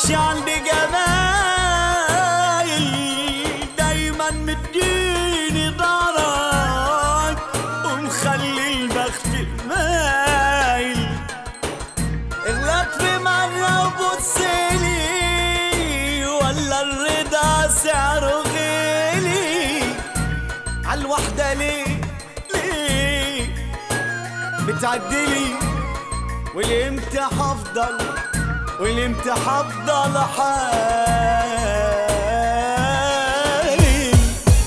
ملكش عندي جمايل دايما مديني ضرك ومخلي البخت مايل اغلط في مرة وبصلي ولا الرضا سعره غالي عالوحدة ليه ليه بتعدلي والامتى حفضل والامتى حفضل حايل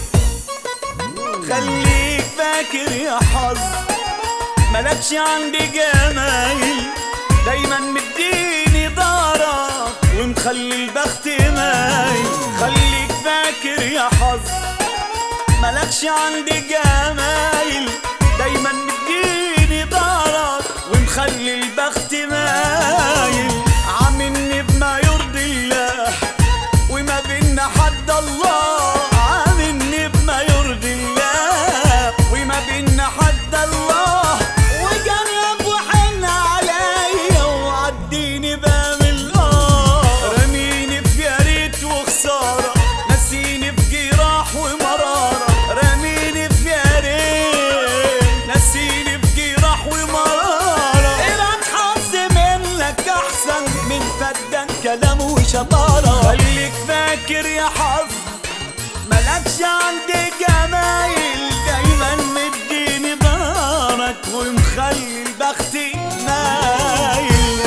خليك فاكر يا حظ ملكش عندي جمايل دايما مديني ضهرك ومخلي البخت مايل خليك فاكر يا حظ ملكش عندي جمايل دايما مديني ضهرك ومخلي البخت مايل عاملني بما يرضي الله وما بينا حد الله عاملني بما يرضي الله وما بينا حد الله وجرب وحن عليا وعديني بقى من الآه رميني في يا ريت وخسارة نسيني في جراح ومرارة رميني في يا ريت نسيني في جراح ومرارة إيراد حظ منك أحسن من فدان كلام وشطارة خليك فاكر يا حظ ملكش عندي جمايل دايما مديني ضهرك ومخلي البخت مايل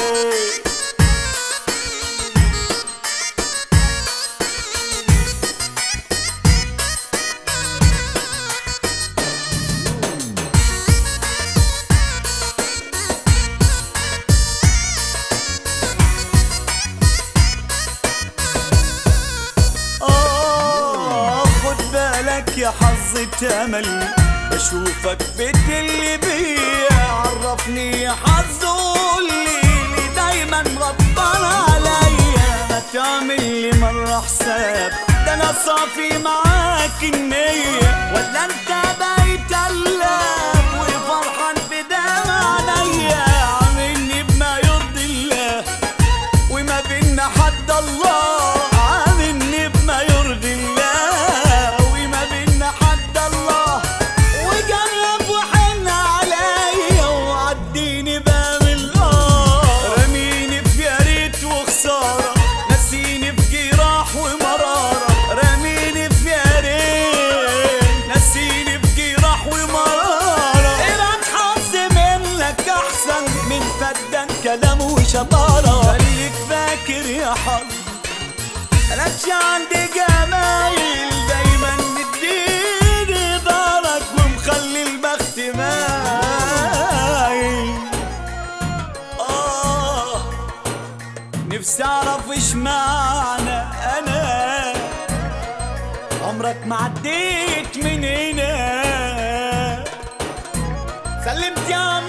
آه خد بالك يا حظ تملي بشوفك بتلي بيا عرفني يا حظ قولي لي دايما غضبان عليا ما تعمل لي مرة حساب ده انا صافي معاك النية ولا انت بقيت قلاب وفرحان في دمع عينيا عاملني بما يرضي الله وما بينا حد الله عاملني بما يرضي الله وما بينا حد الله وجرب وحن عليا وعديني بقى من الآه رميني في يا ريت وخسارة نسيني في جراح ومرارة رميني في يا ريت نسيني في جراح ومرارة إيراد حظ منك أحسن من فدان كلام وشطارة خليك فاكر يا حظ ملكش عندي جمايل دايما مديني ضهرك ومخلي البخت مايل آه نفسي أعرف إيش معنى أنا عمرك ما عديت من هنا سلمت يا